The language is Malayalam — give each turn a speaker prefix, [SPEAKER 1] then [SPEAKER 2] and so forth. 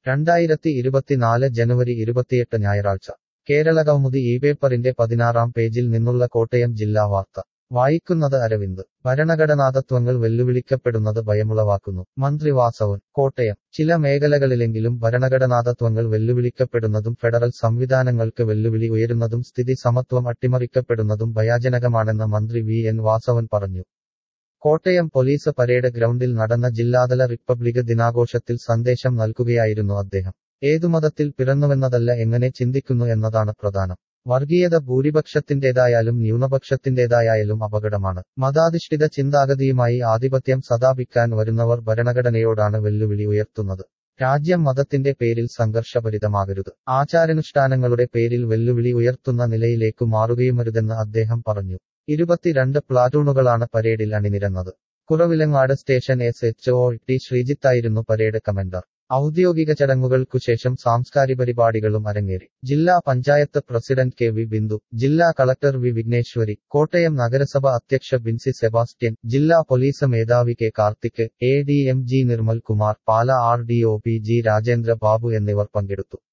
[SPEAKER 1] രണ്ടായിരത്തി ഇരുപത്തിനാല് ജനുവരി ഇരുപത്തിയെട്ട് ഞായറാഴ്ച കേരള കൗമുദി ഈ പേപ്പറിന്റെ പതിനാറാം പേജിൽ നിന്നുള്ള കോട്ടയം ജില്ലാ വാർത്ത വായിക്കുന്നത് അരവിന്ദ് ഭരണഘടനാതത്വങ്ങൾ വെല്ലുവിളിക്കപ്പെടുന്നത് ഭയമുളവാക്കുന്നു മന്ത്രി വാസവൻ കോട്ടയം ചില മേഖലകളിലെങ്കിലും ഭരണഘടനാതത്വങ്ങൾ വെല്ലുവിളിക്കപ്പെടുന്നതും ഫെഡറൽ സംവിധാനങ്ങൾക്ക് വെല്ലുവിളി ഉയരുന്നതും സ്ഥിതി സമത്വം അട്ടിമറിക്കപ്പെടുന്നതും ഭയാജനകമാണെന്ന് മന്ത്രി വി എൻ വാസവൻ പറഞ്ഞു കോട്ടയം പോലീസ് പരേഡ് ഗ്രൗണ്ടിൽ നടന്ന ജില്ലാതല റിപ്പബ്ലിക് ദിനാഘോഷത്തിൽ സന്ദേശം നൽകുകയായിരുന്നു അദ്ദേഹം ഏതു മതത്തിൽ പിറന്നുവെന്നതല്ല എങ്ങനെ ചിന്തിക്കുന്നു എന്നതാണ് പ്രധാനം വർഗീയത ഭൂരിപക്ഷത്തിന്റേതായാലും ന്യൂനപക്ഷത്തിന്റേതായാലും അപകടമാണ് മതാധിഷ്ഠിത ചിന്താഗതിയുമായി ആധിപത്യം സതാപിക്കാൻ വരുന്നവർ ഭരണഘടനയോടാണ് വെല്ലുവിളി ഉയർത്തുന്നത് രാജ്യം മതത്തിന്റെ പേരിൽ സംഘർഷഭരിതമാകരുത് ആചാരാനുഷ്ഠാനങ്ങളുടെ പേരിൽ വെല്ലുവിളി ഉയർത്തുന്ന നിലയിലേക്കു മാറുകയുമരുതെന്ന് അദ്ദേഹം പറഞ്ഞു ഇരുപത്തിരണ്ട് പ്ലാറ്റൂണുകളാണ് പരേഡിൽ അണിനിരന്നത് Kuravilangad station S H O T ശ്രീജിത്തായിരുന്നു പരേഡ് കമാൻഡർ ഔദ്യോഗിക ചടങ്ങുകൾക്കുശേഷം സാംസ്കാരിക പരിപാടികളും അരങ്ങേറി ജില്ലാ panchayat president K V Bindu ജില്ലാ കളക്ടർ വി വിഘ്നേശ്വരി കോട്ടയം നഗരസഭ അധ്യക്ഷ ബിൻസി സെബാസ്റ്റ്യൻ ജില്ലാ പോലീസ് മേധാവി K Karthik A D M G Nirmal Kumar Pala R D O P G Rajendra Babu എന്നിവർ പങ്കെടുത്തു